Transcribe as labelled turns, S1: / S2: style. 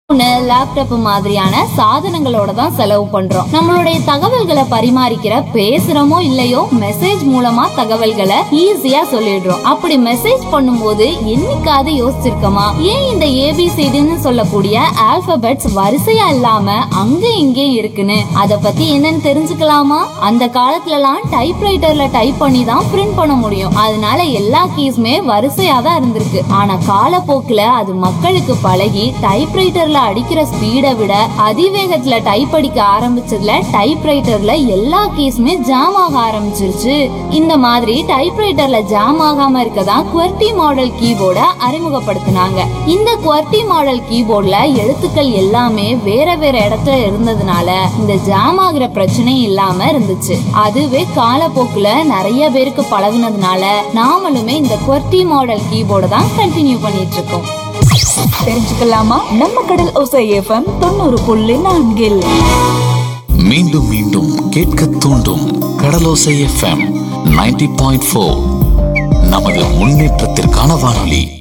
S1: laptop மாதிரியான சாதனங்களோட தான் செலவு பண்றோம் நம்மளுடைய தகவல்களை பரிமாறிக்கிற பேசுறோமோ இல்லையோ மெசேஜ் மூலமா தகவல்களை ஈஸியா சொல்லிடுறோம் அப்படி மெசேஜ் பண்ணும்போது என்னைக்காவது யோசிச்சிருக்கோமா ஏன் இந்த ஏபிசிடின்னு சொல்லக்கூடிய ஆல்பபெட்ஸ் வரிசையா இல்லாம அங்க இங்கே இருக்குன்னு அத பத்தி என்னன்னு தெரிஞ்சுக்கலாமா அந்த காலத்துலலாம் டைப்ரைட்டர்ல டைப் பண்ணி தான் பிரிண்ட் பண்ண முடியும் அதனால எல்லா கீஸுமே வரிசையா தான் இருந்திருக்கு ஆனா காலப்போக்குல அது மக்களுக்கு பழகி டைப்ரைட்டர்ல அடிக்கிற ஸ்பீடை விட அதிவேகத்துல டைப் அடிக்க ஆரம்பிச்சதுல டைப்ரைட்டர்ல எல்லா கீஸுமே ஜாம் ஆக ஆரம்பிச்சிருச்சு இந்த மாதிரி டைப்ரைட்டர்ல ஜாம் ஆகாம இருக்கதான் QWERTY மாடல் கீபோர்ட அறிமுகப்படுத்தினாங்க இந்த QWERTY மாடல் கீபோர்ட்ல எழுத்துக்கள் எல்லாமே வேற வேற இடத்துல இருந்ததுனால இந்த ஜாம் ஆகுற பிரச்சனை இல்லாம இருந்துச்சு அதுவே காலப்போக்குல நிறைய பேருக்கு பழகுனதுனால நாமளுமே இந்த QWERTY மாடல் கீபோர்டை தான் கண்டினியூ பண்ணிட்டு இருக்கோம்
S2: தெரிஞ்சுக்கலாமா நம்ம கடல் ஓசை எஃப்எம் தொண்ணூறு புள்ளி நான்கில்
S3: மீண்டும் மீண்டும் கேட்க தூண்டும் Kadalosai FM ninety point four நமது முன்னேற்றத்திற்கான வானொலி